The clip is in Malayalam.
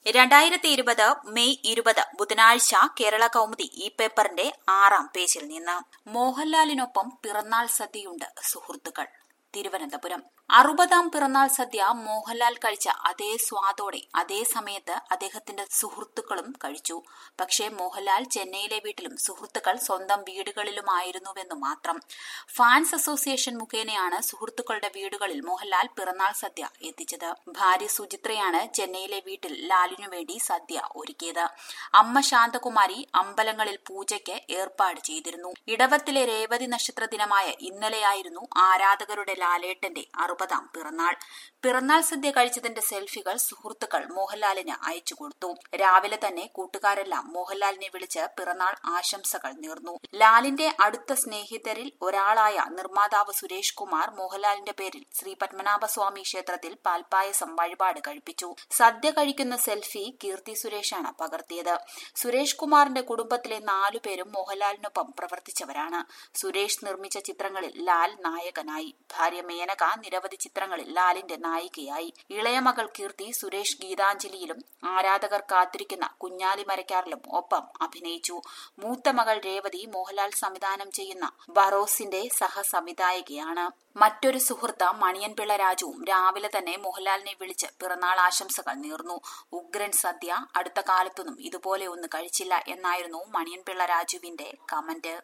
രണ്ടായിരത്തി ഇരുപത് മെയ് ഇരുപത് ബുധനാഴ്ച കേരള കൗമുദി ഈ പേപ്പറിന്റെ ആറാം പേജിൽ നിന്ന് മോഹൻലാലിനൊപ്പം പിറന്നാൾ സദ്യയുണ്ട് സുഹൃത്തുക്കൾ തിരുവനന്തപുരം അറുപതാം പിറന്നാൾ സദ്യ മോഹൻലാൽ കഴിച്ച അതേ സ്വാദോടെ അതേ സമയത്ത് അദ്ദേഹത്തിന്റെ സുഹൃത്തുക്കളും കഴിച്ചു പക്ഷേ മോഹൻലാൽ ചെന്നൈയിലെ വീട്ടിലും സുഹൃത്തുക്കൾ സ്വന്തം വീടുകളിലുമായിരുന്നുവെന്നു മാത്രം ഫാൻസ് അസോസിയേഷൻ മുഖേനയാണ് സുഹൃത്തുക്കളുടെ വീടുകളിൽ മോഹൻലാൽ പിറന്നാൾ സദ്യ എത്തിച്ചത് ഭാര്യ സുചിത്രയാണ് ചെന്നൈയിലെ വീട്ടിൽ ലാലിനു വേണ്ടി സദ്യ ഒരുക്കിയത് അമ്മ ശാന്തകുമാരി അമ്പലങ്ങളിൽ പൂജയ്ക്ക് ഏർപ്പാട് ചെയ്തിരുന്നു ഇടവത്തിലെ രേവതി നക്ഷത്ര ദിനമായ ഇന്നലെയായിരുന്നു ആരാധകരുടെ ലാലേട്ടന്റെ അറുപതാം പിറന്നാൾ പിറന്നാൾ സദ്യ കഴിച്ചതിന്റെ സെൽഫികൾ സുഹൃത്തുക്കൾ മോഹൻലാലിന് അയച്ചു കൊടുത്തു രാവിലെ തന്നെ കൂട്ടുകാരെല്ലാം മോഹൻലാലിനെ വിളിച്ച് പിറന്നാൾ ആശംസകൾ നേർന്നു ലാലിന്റെ അടുത്ത സ്നേഹിതരിൽ ഒരാളായ നിർമ്മാതാവ് സുരേഷ് കുമാർ മോഹൻലാലിന്റെ പേരിൽ ശ്രീ പത്മനാഭസ്വാമി ക്ഷേത്രത്തിൽ പാൽപ്പായസം വഴിപാട് കഴിപ്പിച്ചു സദ്യ കഴിക്കുന്ന സെൽഫി കീർത്തി സുരേഷാണ് പകർത്തിയത് സുരേഷ് കുമാറിന്റെ കുടുംബത്തിലെ നാലുപേരും മോഹൻലാലിനൊപ്പം പ്രവർത്തിച്ചവരാണ് സുരേഷ് നിർമ്മിച്ച ചിത്രങ്ങളിൽ ലാൽ നായകനായി ഭാര്യ മേനക നിരവധി ചിത്രങ്ങളിൽ ലാലിന്റെ നായികയായി ഇളയ മകൾ കീർത്തി സുരേഷ് ഗീതാഞ്ജലിയിലും ആരാധകർ കാത്തിരിക്കുന്ന കുഞ്ഞാലി മരക്കാറിലും ഒപ്പം അഭിനയിച്ചു മൂത്ത മകൾ രേവതി മോഹൻലാൽ സംവിധാനം ചെയ്യുന്ന ബറോസിന്റെ സഹസംവിധായകയാണ് മറ്റൊരു സുഹൃത്ത് മണിയൻപിള്ള രാജുവും രാവിലെ തന്നെ മോഹൻലാലിനെ വിളിച്ച് പിറന്നാൾ ആശംസകൾ നേർന്നു ഉഗ്രൻ സദ്യ അടുത്ത കാലത്തൊന്നും ഇതുപോലെ ഒന്ന് കഴിച്ചില്ല എന്നായിരുന്നു മണിയൻപിള്ള രാജുവിന്റെ കമന്റ്